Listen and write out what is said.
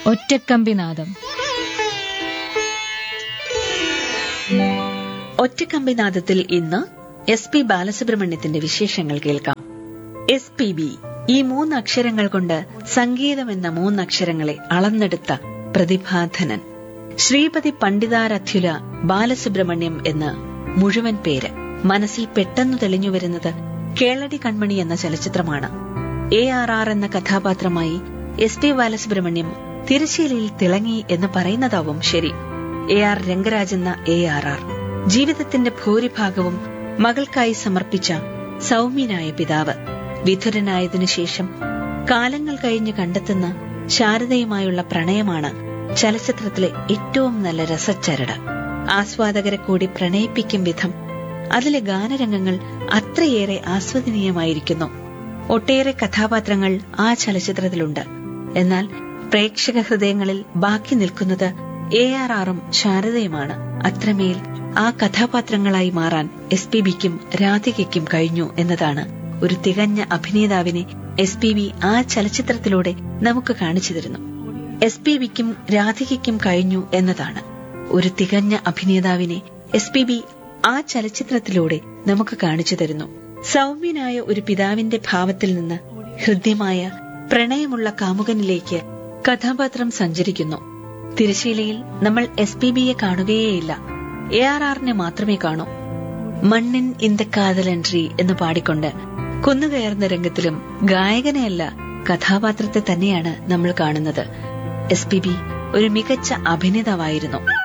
ഒറ്റക്കമ്പിനാദം ഒറ്റക്കമ്പിനാദത്തിൽ ഇന്ന് S P ബാലസുബ്രഹ്മണ്യത്തിന്റെ വിശേഷങ്ങൾ കേൾക്കാം എസ് പി ബി ഈ മൂന്നക്ഷരങ്ങൾ കൊണ്ട് സംഗീതം എന്ന മൂന്നക്ഷരങ്ങളെ അളന്നെടുത്ത പ്രതിഭാധനൻ ശ്രീപതി പണ്ഡിതാരഥ്യുല ബാലസുബ്രഹ്മണ്യം എന്ന് മുഴുവൻ പേര് മനസ്സിൽ പെട്ടെന്ന് തെളിഞ്ഞു വരുന്നത് കേളടി കൺമണി എന്ന ചലച്ചിത്രമാണ് എ ആർ ആർ എന്ന കഥാപാത്രമായി എസ് പി ബാലസുബ്രഹ്മണ്യം തിരശ്ശീലയിൽ തിളങ്ങി എന്ന് പറയുന്നതാവും ശരി എ ആർ രംഗരാജ് എന്ന എ ആർ ആർ ജീവിതത്തിന്റെ ഭൂരിഭാഗവും മകൾക്കായി സമർപ്പിച്ച സൗമ്യനായ പിതാവ് വിധുരനായതിനു ശേഷം കാലങ്ങൾ കഴിഞ്ഞ് കണ്ടെത്തുന്ന ശാരദയുമായുള്ള പ്രണയമാണ് ചലച്ചിത്രത്തിലെ ഏറ്റവും നല്ല രസച്ചരട് ആസ്വാദകരെ കൂടി പ്രണയിപ്പിക്കും വിധം അതിലെ ഗാനരംഗങ്ങൾ അത്രയേറെ ആസ്വദനീയമായിരിക്കുന്നു ഒട്ടേറെ കഥാപാത്രങ്ങൾ ആ ചലച്ചിത്രത്തിലുണ്ട് എന്നാൽ പ്രേക്ഷക ഹൃദയങ്ങളിൽ ബാക്കി നിൽക്കുന്നത് എ ആർ ആറും ശാരദയുമാണ് അത്രമേൽ ആ കഥാപാത്രങ്ങളായി മാറാൻ എസ് പി ബിക്കും രാധികയ്ക്കും കഴിഞ്ഞു എന്നതാണ് ഒരു തികഞ്ഞ അഭിനേതാവിനെ എസ് പി ബി ആ ചലച്ചിത്രത്തിലൂടെ നമുക്ക് കാണിച്ചു തരുന്നു എസ് പി ബിക്കും രാധികയ്ക്കും കഴിഞ്ഞു എന്നതാണ് ഒരു തികഞ്ഞ അഭിനേതാവിനെ എസ് പി ബി ആ ചലച്ചിത്രത്തിലൂടെ നമുക്ക് കാണിച്ചു തരുന്നു സൗമ്യനായ ഒരു പിതാവിന്റെ ഭാവത്തിൽ നിന്ന് ഹൃദ്യമായ പ്രണയമുള്ള കാമുകനിലേക്ക് കഥാപാത്രം സഞ്ചരിക്കുന്നു തിരശീലയിൽ നമ്മൾ എസ് പി ബിയെ കാണുകയേയില്ല എ ആർ ആറിനെ മാത്രമേ കാണൂ മണ്ണിൻ ഇന്ത കാതലൻട്രി എന്ന് പാടിക്കൊണ്ട് കുന്നുകയർന്ന രംഗത്തിലും ഗായകനെയല്ല കഥാപാത്രത്തെ തന്നെയാണ് നമ്മൾ കാണുന്നത് എസ് പി ബി ഒരു മികച്ച അഭിനേതാവായിരുന്നു